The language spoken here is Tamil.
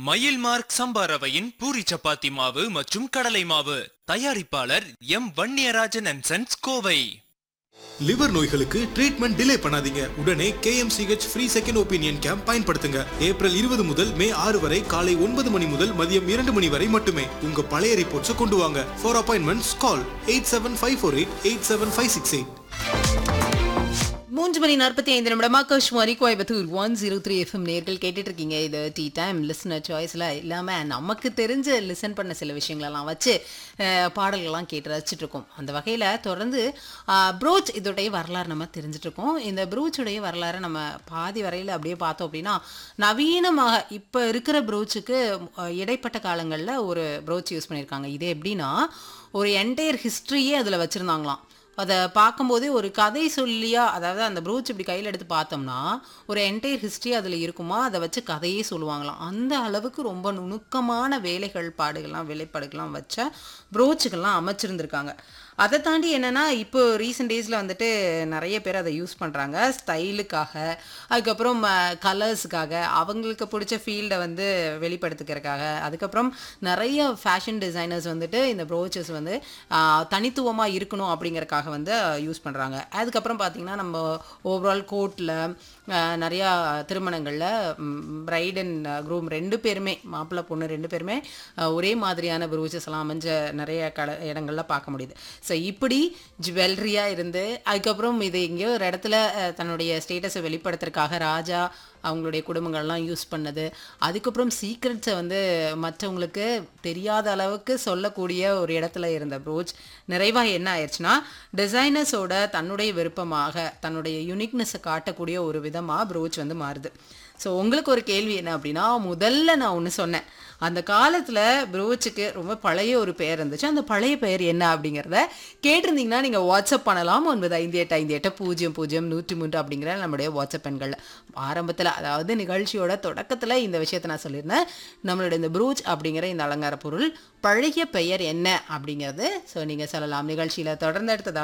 மயில் மார்க் சம்பா ரவையின் பூரி சப்பாத்தி மாவு மற்றும் கடலை மாவு தயாரிப்பாளர் M Vanniyarajan and sons Kovai liver நோய்களுக்கு ட்ரீட்மெண்ட் டிலே பண்ணாதீங்க உடனே KMCH free second opinion camp பயன்படுத்துங்க ஏப்ரல் இருபது முதல் மே ஆறு வரை காலை ஒன்பது மணி முதல் மதியம் இரண்டு மணி வரை மட்டுமே உங்க பழைய ரிப்போர்ட்ஸை கொண்டு வாங்க for appointments call eight seven five four eight eight seven five six eight மூன்று மணி நாற்பத்தி ஐந்து நிமிடம் Akashvani Coimbatore one zero three FM நேர்கள் கேட்டுட்டு இருக்கீங்க இது டீ டைம் லிசனர் சாய்ஸில் இல்லாமல் நமக்கு தெரிஞ்ச லிசன் பண்ண சில விஷயங்களெல்லாம் வச்சு அஹ், பாடல்கள்லாம் கேட்டு ரசிச்சுட்டு இருக்கோம் அந்த வகையில் தொடர்ந்து ப்ரோச் இதோடைய வரலாறு நம்ம தெரிஞ்சுட்டு இருக்கோம் இந்த ப்ரூச்சுடைய வரலாறு நம்ம பாதி வரையில் அப்படியே பார்த்தோம் அப்படின்னா நவீனமாக இப்போ இருக்கிற ப்ரோச்சுக்கு இடைப்பட்ட காலங்களில் ஒரு ப்ரோச் யூஸ் பண்ணியிருக்காங்க இது எப்படின்னா ஒரு என்டையர் ஹிஸ்ட்ரியே அதில் வச்சுருந்தாங்களாம் அதை பார்க்கும்போதே ஒரு கதை சொல்லியா அதாவது அந்த ப்ரூச் இப்படி கையில் எடுத்து பார்த்தோம்னா ஒரு என்டையர் ஹிஸ்ட்ரி அதில் இருக்குமா அதை வச்சு கதையே சொல்லுவாங்களாம் அந்த அளவுக்கு ரொம்ப நுணுக்கமான வேலைகள் பாடுகள்லாம் வேலைப்பாடுகள்லாம் வச்ச ப்ரோச்சுகள்லாம் அமைச்சிருந்திருக்காங்க அதை தாண்டி என்னென்னா இப்போ ரீசெண்ட் டேஸில் வந்துட்டு நிறைய பேர் அதை யூஸ் பண்ணுறாங்க ஸ்டைலுக்காக அதுக்கப்புறம் கலர்ஸுக்காக அவங்களுக்கு பிடிச்ச ஃபீல்டை வந்து வெளிப்படுத்திக்கிறதுக்காக அதுக்கப்புறம் நிறைய ஃபேஷன் டிசைனர்ஸ் வந்துட்டு இந்த ப்ரோச்சஸ் வந்து தனித்துவமாக இருக்கணும் அப்படிங்கறக்காக வந்து யூஸ் பண்ணுறாங்க அதுக்கப்புறம் பார்த்திங்கன்னா நம்ம ஓவரால் கோட்டில் நிறையா திருமணங்களில் பிரைட் அண்ட் க்ரூம் ரெண்டு பேருமே மாப்பிள்ளை பொண்ணு ரெண்டு பேருமே அஹ், ஒரே மாதிரியான ப்ரூச்சஸ் எல்லாம் அமைஞ்ச நிறைய கட இடங்கள்ல பார்க்க முடியுது ஸோ இப்படி ஜுவல்லரியாக இருந்து அதுக்கப்புறம் இது எங்கேயோ ஒரு இடத்துல அஹ், தன்னுடைய ஸ்டேட்டஸை வெளிப்படுத்துறதுக்காக ராஜா அவங்களுடைய குடும்பங்கள்லாம் யூஸ் பண்ணது அதுக்கப்புறம் சீக்ரெட்ஸை வந்து மற்றவங்களுக்கு தெரியாத அளவுக்கு சொல்லக்கூடிய ஒரு இடத்துல இருந்த ப்ரோச் நிறைவாக என்ன ஆயிடுச்சுன்னா டிசைனர்ஸோட தன்னுடைய விருப்பமாக தன்னுடைய யுனிக்னஸை காட்டக்கூடிய ஒரு விதமாக ப்ரோச் வந்து மாறுது ஸோ உங்களுக்கு ஒரு கேள்வி என்ன அப்படின்னா முதல்ல நான் ஒன்று சொன்னேன் அந்த காலத்தில் ப்ரோச்சுக்கு ரொம்ப பழைய ஒரு பெயர் இருந்துச்சு அந்த பழைய பெயர் என்ன அப்படிங்கிறத கேட்டிருந்தீங்கன்னா நீங்கள் வாட்ஸ்அப் பண்ணலாம் ஒன்பது ஐந்து எட்டு ஐந்து எட்டு பூஜ்ஜியம் பூஜ்ஜியம் நூற்றி மூன்று அப்படிங்கிற நம்மளுடைய வாட்ஸ்அப் எண்களில் ஆரம்பத்தில் அதாவது நிகழ்ச்சியோட தொடக்கத்தில் இந்த விஷயத்தை நான் சொல்லியிருந்தேன் நம்மளுடைய இந்த ப்ரூச் அப்படிங்கிற இந்த அலங்கார பொருள் பழைய பெயர் என்ன அப்படிங்கிறது ஸோ நீங்கள் சொல்லலாம் நிகழ்ச்சியில் தொடர்ந்து அடுத்ததா